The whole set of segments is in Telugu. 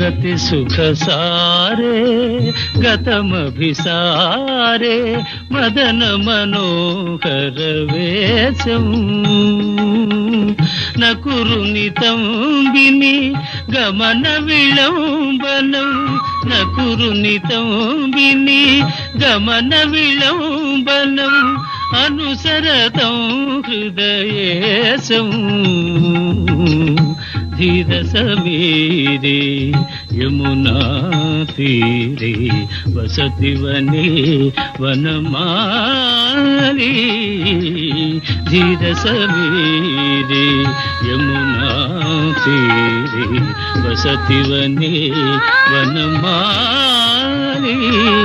రతి సుఖ సారే గతమభిసారే మదన మనోహర వేశం నకురునితం విని గమన విళంబనం నకురునితం విని గమన విళంబనం అనుసరతం హృదయేశం ధీర సమీరే యమునా తీరే వసతి వనే వనమాలి ధీర సమీరే యమునా తీరే వసతి వనే వనమాలి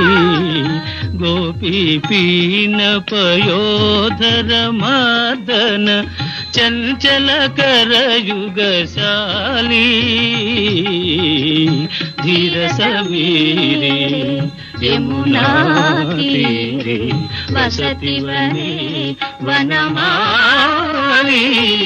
గోపీ పీన పయోధర మదన చంచల కరయుగశాలి ధీర సమీరే యమునా తీరే వసతి వనే వనమాలి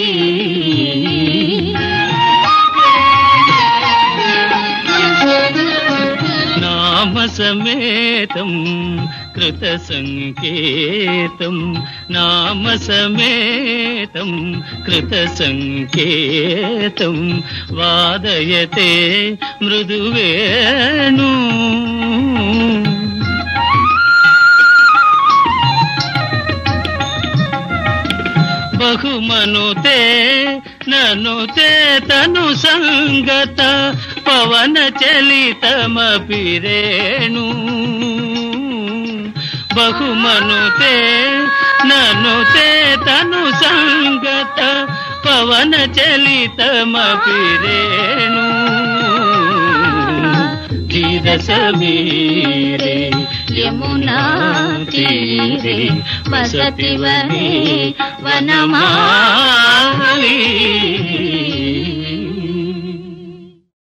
నామ సమేతం కృత సంకేతం నామ సమేతం కృత సంకేతం వాదయతే మృదువేణు బహుమనుతే ననుతే తను సంగత పవన చలితమపి రేణు బహుమనుతే ననుతే తను సంగత పవన చలితమపి రేణు ధీర సమీరే యమునా తీరే వసతి వనే వనమా